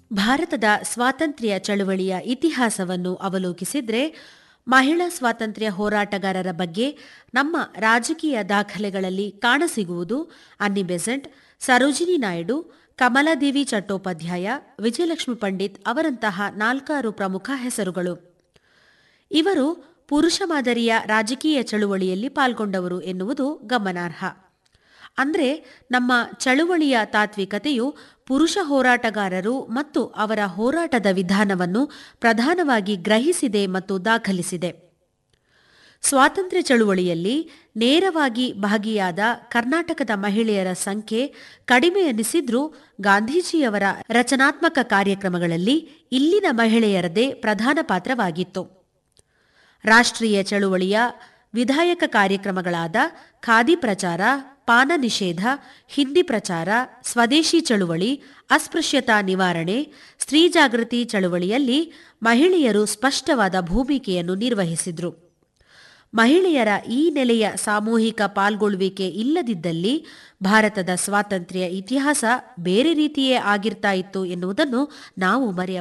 ಭಾರತದ ಸ್ವಾತಂತ್ರ್ಯ ಚಳುವಳಿಯ ಇತಿಹಾಸವನ್ನು ಅವಲೋಕಿಸಿದ್ರೆ ಮಹಿಳಾ ಸ್ವಾತಂತ್ರ್ಯ ಹೋರಾಟಗಾರರ ಬಗ್ಗೆ ನಮ್ಮ ರಾಜಕೀಯ ದಾಖಲೆಗಳಲ್ಲಿ ಕಾಣಸಿಗುವುದು ಅನ್ನಿ ಬೆಸೆಂಟ್ ಸರೋಜಿನಿ ನಾಯ್ಡು ಕಮಲಾದೇವಿ ಚಟ್ಟೋಪಾಧ್ಯಾಯ ವಿಜಯಲಕ್ಷ್ಮಿ ಪಂಡಿತ್ ಅವರಂತಹ ನಾಲ್ಕಾರು ಪ್ರಮುಖ ಹೆಸರುಗಳು ಇವರು ಪುರುಷ ಮಾದರಿಯ ರಾಜಕೀಯ ಚಳುವಳಿಯಲ್ಲಿ ಪಾಲ್ಗೊಂಡವರು ಎನ್ನುವುದು ಗಮನಾರ್ಹ ಅಂದ್ರೆ ನಮ್ಮ ಚಳುವಳಿಯ ತಾತ್ವಿಕತೆಯು ಪುರುಷ ಹೋರಾಟಗಾರರು ಮತ್ತು ಅವರ ಹೋರಾಟದ ವಿಧಾನವನ್ನು ಪ್ರಧಾನವಾಗಿ ಗ್ರಹಿಸಿದೆ ಮತ್ತು ದಾಖಲಿಸಿದೆ ಸ್ವಾತಂತ್ರ್ಯ ಚಳುವಳಿಯಲ್ಲಿ ನೇರವಾಗಿ ಭಾಗಿಯಾದ ಕರ್ನಾಟಕದ ಮಹಿಳೆಯರ ಸಂಖ್ಯೆ ಕಡಿಮೆ ಎನಿಸಿದ್ರೂ ಗಾಂಧೀಜಿಯವರ ರಚನಾತ್ಮಕ ಕಾರ್ಯಕ್ರಮಗಳಲ್ಲಿ ಇಲ್ಲಿನ ಮಹಿಳೆಯರದೇ ಪ್ರಧಾನ ಪಾತ್ರವಾಗಿತ್ತು ರಾಷ್ಟ್ರೀಯ ಚಳುವಳಿಯ ವಿಧಾಯಕ ಕಾರ್ಯಕ್ರಮಗಳಾದ ಖಾದಿ ಪ್ರಚಾರ ಪಾನ ನಿಷೇಧ ಹಿಂದಿ ಪ್ರಚಾರ ಸ್ವದೇಶಿ ಚಳುವಳಿ ಅಸ್ಪೃಶ್ಯತಾ ನಿವಾರಣೆ ಸ್ತ್ರೀ ಜಾಗೃತಿ ಚಳುವಳಿಯಲ್ಲಿ ಮಹಿಳೆಯರು ಸ್ಪಷ್ಟವಾದ ಭೂಮಿಕೆಯನ್ನು ನಿರ್ವಹಿಸಿದ್ರು ಮಹಿಳೆಯರ ಈ ನೆಲೆಯ ಸಾಮೂಹಿಕ ಪಾಲ್ಗೊಳ್ಳುವಿಕೆ ಇಲ್ಲದಿದ್ದಲ್ಲಿ ಭಾರತದ ಸ್ವಾತಂತ್ರ್ಯ ಇತಿಹಾಸ ಬೇರೆ ರೀತಿಯೇ ಆಗಿರ್ತಾ ಇತ್ತು ಎನ್ನುವುದನ್ನು ನಾವು ಮರೆಯ